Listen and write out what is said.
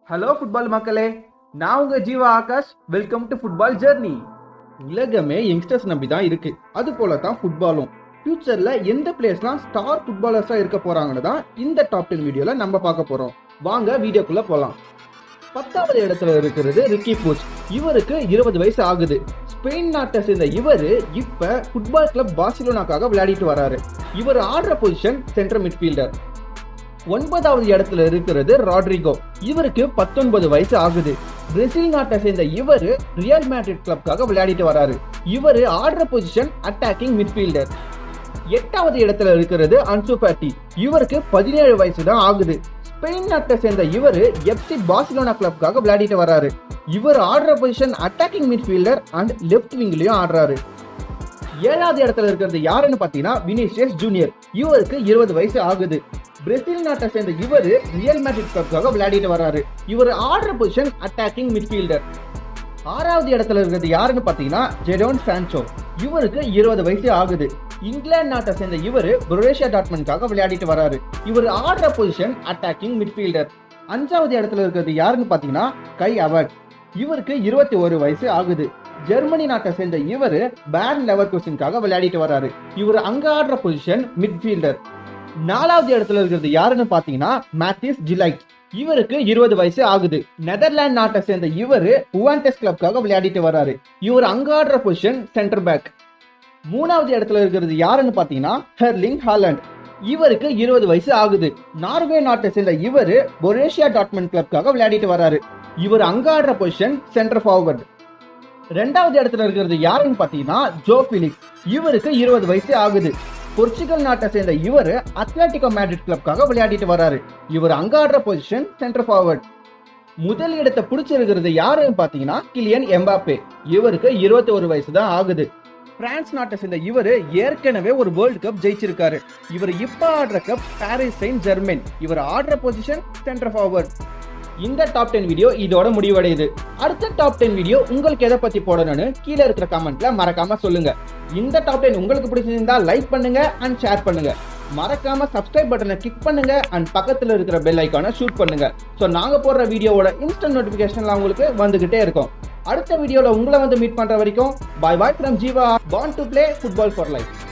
hello football மக்களே நான் உங்க Jeeva Akash welcome to football journey உலகமே யங்ஸ்டர்ஸ் நம்பி தான் இருக்கு அது போல தான் ஃபுட்பாலும் ஃபியூச்சர்ல எந்த பிளேயர்ஸ்லாம் ஸ்டார் ஃபுட்பாலர்ஸா இருக்க போறாங்கன்னு தான் இந்த டாப் டென் வீடியோல நம்ம பார்க்க போறோம் வாங்க வீடியோக்குள்ள போலாம் பத்தாவது இடத்துல இருக்கிறது ரிக்கி பூச் இவருக்கு இருபது வயசு ஆகுது ஸ்பெயின் நாட்டை சேர்ந்த இவரு இப்ப ஃபுட்பால் கிளப் பார்சிலோனாக்காக விளையாடிட்டு வராரு இவர் ஆடுற பொசிஷன் சென்ட்ரல் மிட்ஃபீல்டர் ஒன்பதாவது இடத்துல இருக்கிறது ராட்ரிகோ இவருக்கு பத்தொன்பது வயசு ஆகுது பிரேசில் நாட்டை சேர்ந்த இவர் ரியல் மேட்ரிட் கிளப்காக விளையாடிட்டு வராரு இவர் ஆடுற பொசிஷன் அட்டாக்கிங் மிட்ஃபீல்டர் எட்டாவது இடத்துல இருக்கிறது அன்சு ஃபேட்டி இவருக்கு பதினேழு வயசு தான் ஆகுது ஸ்பெயின் நாட்டை சேர்ந்த இவர் எஃப்சி பார்சிலோனா கிளப்காக விளையாடிட்டு வராரு இவர் ஆடுற position attacking midfielder and left விங்லயும் ஆடுறாரு ஏழாவது இடத்துல இருக்கிறது யாருன்னு பாத்தீங்கன்னா வினிசியஸ் ஜூனியர் இவருக்கு இருபது வயசு ஆகுது பிரேசில் நாட்டை சேர்ந்த இவர் ரியல் மேட்ரிட் கிளப்காக விளையாடிட்டு வராரு இவர் ஆடுற பொசிஷன் அட்டாக்கிங் மிட்ஃபீல்டர் ஆறாவது இடத்துல இருக்கிறது யாருன்னு பாத்தீங்கன்னா ஜெடோன் சான்சோ இவருக்கு இருபது வயசு ஆகுது இங்கிலாந்து நாட்டை சேர்ந்த இவர் புரேஷியா டாட்மன்காக விளையாடிட்டு வராரு இவர் ஆடுற பொசிஷன் அட்டாக்கிங் மிட்ஃபீல்டர் அஞ்சாவது இடத்துல இருக்கிறது யாருன்னு பாத்தீங்கன்னா கை அவர்ட் இவருக்கு இருபத்தி ஒரு வயசு ஆகுது ஜெர்மனி நாட்டை சேர்ந்த இவர் பேன் லெவர் கொஸ்டின்காக விளையாடிட்டு வராரு இவர் அங்க ஆடுற பொசிஷன் மிட்ஃபீல்டர் நாலாவது இடத்துல இருக்கிறது யாருன்னு பாத்தீங்கன்னா மேத்திஸ் ஜிலைட் இவருக்கு இருபது வயசு ஆகுது நெதர்லாந்து நாட்டை சேர்ந்த இவர் உவான்டெஸ் கிளப்காக விளையாடிட்டு வராரு இவர் அங்க ஆடுற பொசிஷன் சென்டர் பேக் மூணாவது இடத்துல இருக்கிறது யாருன்னு பாத்தீங்கன்னா ஹெர்லிங் ஹாலண்ட் இவருக்கு இருபது வயசு ஆகுது நார்வே நாட்டை சேர்ந்த இவர் பொரேஷியா டாட்மன் கிளப்காக விளையாடிட்டு வராரு இவர் அங்க ஆடுற பொசிஷன் சென்டர் ஃபார்வர்ட் ரெண்டாவது இடத்துல இருக்கிறது யாருன்னு பாத்தீங்கன்னா ஜோ பிலிக்ஸ் இவருக்கு இருபது வயசு ஆகுது போர்ச்சுகல் நாட்டை சேர்ந்த இவர் அத்லட்டிகோ மேட்ரிட் கிளப்காக விளையாடிட்டு வராரு இவர் அங்க ஆடுற பொசிஷன் சென்டர் ஃபார்வர்ட் முதல் இடத்தை பிடிச்சிருக்கிறது யாருன்னு பாத்தீங்கன்னா கிலியன் எம்பாப்பே இவருக்கு இருபத்தி ஒரு வயசு தான் ஆகுது பிரான்ஸ் நாட்டை சேர்ந்த இவர் ஏற்கனவே ஒரு வேர்ல்டு கப் ஜெயிச்சிருக்காரு இவர் இப்ப ஆடுற கப் பாரிஸ் செயின்ட் ஜெர்மென் இவர் ஆடுற பொசிஷன் சென்டர் ஃபார்வர்ட் இந்த டாப் டென் வீடியோ இதோட முடிவடையுது அடுத்த டாப் டென் வீடியோ உங்களுக்கு எதை பத்தி போடணும்னு கீழே இருக்கிற கமெண்ட்ல மறக்காம சொல்லுங்க இந்த டாப் டென் உங்களுக்கு பிடிச்சிருந்தா லைக் பண்ணுங்க அண்ட் ஷேர் பண்ணுங்க மறக்காம சப்ஸ்கிரைப் பட்டனை கிளிக் பண்ணுங்க அண்ட் பக்கத்துல இருக்கிற பெல் ஐக்கானை ஷூட் பண்ணுங்க ஸோ நாங்க போடுற வீடியோவோட இன்ஸ்டன்ட் நோட்டிபிகேஷன்லாம் உங்களுக்கு வந்துகிட்டே இருக்கும் அடுத்த வீடியோல உங்களை வந்து மீட் பண்ற வரைக்கும் bye bye from Jeeva born to play football for life